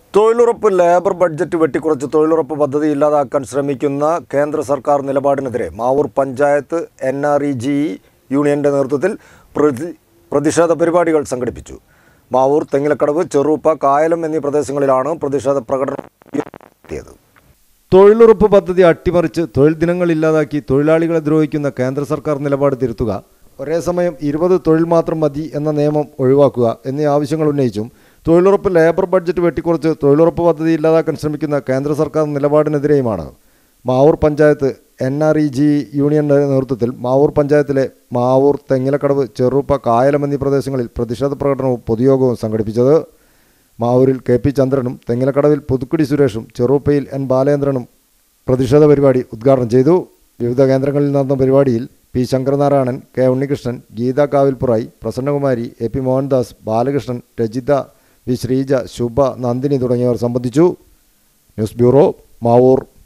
തൊഴിലുറപ്പ് labour budget വെട്ടിക്കുറച്ച് തൊഴിലുറപ്പ് പദ്ധതി ഇല്ലാതാക്കാൻ ശ്രമിക്കുന്ന കേന്ദ്ര സർക്കാർ നിലപാടിനെതിരെ Mavoor panchayat N R E G യൂണിയന്റെ നേതൃത്വത്തിൽ പ്രതി പ്രതിഷേധ പരിപാടികൾ സംഘടിപ്പിച്ചു മാവൂർ തെങ്ങിലക്കടവ് ചെറുപ്പ കായലം എന്നീ പ്രദേശങ്ങളിലാണ് പ്രതിഷേധ പ്രകടനം നടത്തിയത് തൊഴിലുറപ്പ് പദ്ധതി അട്ടിമറിച്ച് തൊഴിൽ ദിനങ്ങൾ ഇല്ലാതാക്കി തൊഴിലാളികളെ ദ്രോഹിക്കുന്ന കേന്ദ്ര സർക്കാർ നിലപാട് തിരുത്തുക ഒരേ സമയം ഇരുപത് തൊഴിൽ മാത്രം മതി എന്ന നിയമം ഒഴിവാക്കുക എന്നീ ആവശ്യങ്ങൾ ഉന്നയിച്ചും തൊഴിലുറപ്പ് ലേബർ ബഡ്ജറ്റ് വെട്ടിക്കുറച്ച് തൊഴിലുറപ്പ് പദ്ധതി ഇല്ലാതാക്കാൻ ശ്രമിക്കുന്ന കേന്ദ്ര സർക്കാർ നിലപാടിനെതിരെയുമാണ് Mavoor panchayat N R E G യൂണിയന്റെ നേതൃത്വത്തിൽ മാവൂർ പഞ്ചായത്തിലെ മാവൂർ തെങ്ങിലക്കടവ് ചെറുപ്പ കായലം എന്നീ പ്രദേശങ്ങളിൽ പ്രതിഷേധ പ്രകടനവും പൊതുയോഗവും സംഘടിപ്പിച്ചത് മാവൂരിൽ കെ പി ചന്ദ്രനും തെങ്ങിലക്കടവിൽ പുതുക്കുടി സുരേഷും ചെറുപ്പയിൽ എൻ ബാലേന്ദ്രനും പ്രതിഷേധ പരിപാടി ഉദ്ഘാടനം ചെയ്തു വിവിധ കേന്ദ്രങ്ങളിൽ നടന്ന പരിപാടിയിൽ P Sankaranarayanan K Unnikrishnan Geetha Kavilpurayi Prasannakumari A P Mohandas Balakrishnan Rajitha V Sreeja Shubha Nandini തുടങ്ങിയവർ സംബന്ധിച്ചു ന്യൂസ് ബ്യൂറോ മാവൂർ